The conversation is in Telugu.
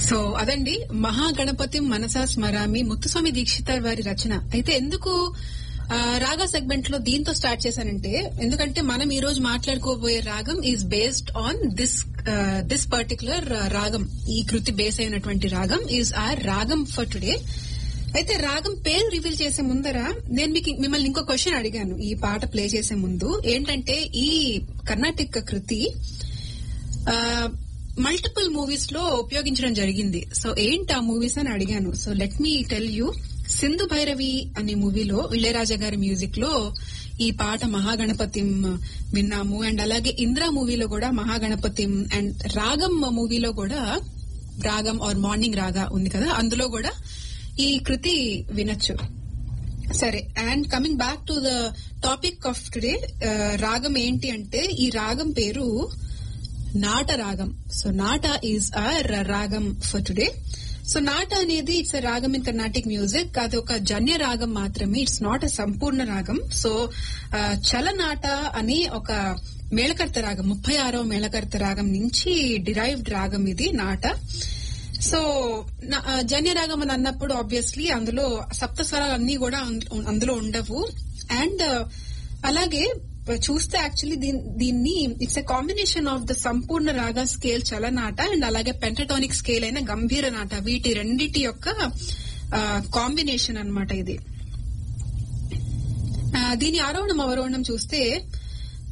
సో అదండి మహాగణపతి మనసా స్మరామి ముత్తుస్వామి దీక్షితార్ వారి రచన అయితే ఎందుకు ఆ, రాగా సెగ్మెంట్ లో దీంతో స్టార్ట్ చేశానంటే ఎందుకంటే మనం ఈ రోజు మాట్లాడుకోబోయే రాగం is based on this this particular రాగం ఈ కృతి బేస్ అయినటువంటి రాగం ఈజ్ ఆర్ రాగం ఫర్ టుడే అయితే రాగం పేరు రివీల్ చేసే ముందర నేను మీకు మిమ్మల్ని ఇంకో క్వశ్చన్ అడిగాను ఈ పాట ప్లే చేసే ముందు ఏంటంటే ఈ కర్ణాటక కృతి మల్టిపుల్ మూవీస్ లో ఉపయోగించడం జరిగింది సో ఏంటి ఆ మూవీస్ అని అడిగాను so let me tell you Sindhu Bhairavi అనే మూవీలో ఇళయరాజా గారి మ్యూజిక్ లో ఈ పాట మహాగణపతిం విన్నాము అండ్ అలాగే ఇంద్ర మూవీలో కూడా మహాగణపతిం అండ్ రాగం మూవీలో కూడా రాగం ఆర్ మార్నింగ్ రాగా ఉంది కదా అందులో కూడా ఈ కృతి వినొచ్చు సరే and coming back to the topic of today రాగం ఏంటి అంటే ఈ రాగం పేరు నాట రాగం సో నాట ఈజ్ అ రాగం ఫర్ టుడే సో నాట అనేది ఇట్స్ రాగం ఇన్ కర్ణాటిక్ మ్యూజిక్ అది ఒక జన్య రాగం మాత్రమే ఇట్స్ నాట్ అ సంపూర్ణ రాగం సో చలనాట అని ఒక మేళకర్త రాగం ముప్పై ఆరో మేళకర్త రాగం నుంచి డిరైవ్డ్ రాగం ఇది నాట సో నా- ఆ, జన్య రాగం అని అన్నప్పుడు ఆబ్వియస్లీ అందులో సప్త స్వరాలు అన్ని కూడా అంద- అందులో ఉండవు అండ్ అలాగే చూస్తే యాక్చువల్లీ దీన్ని it's a combination of the సంపూర్ణ రాగా స్కేల్ చలనాట అండ్ అలాగే పెంటటానిక్ స్కేల్ అయిన గంభీర నాట వీటి రెండిటి యొక్క కాంబినేషన్ అన్నమాట ఇది ఆ, దీని ఆరోహణం అవరోహణం చూస్తే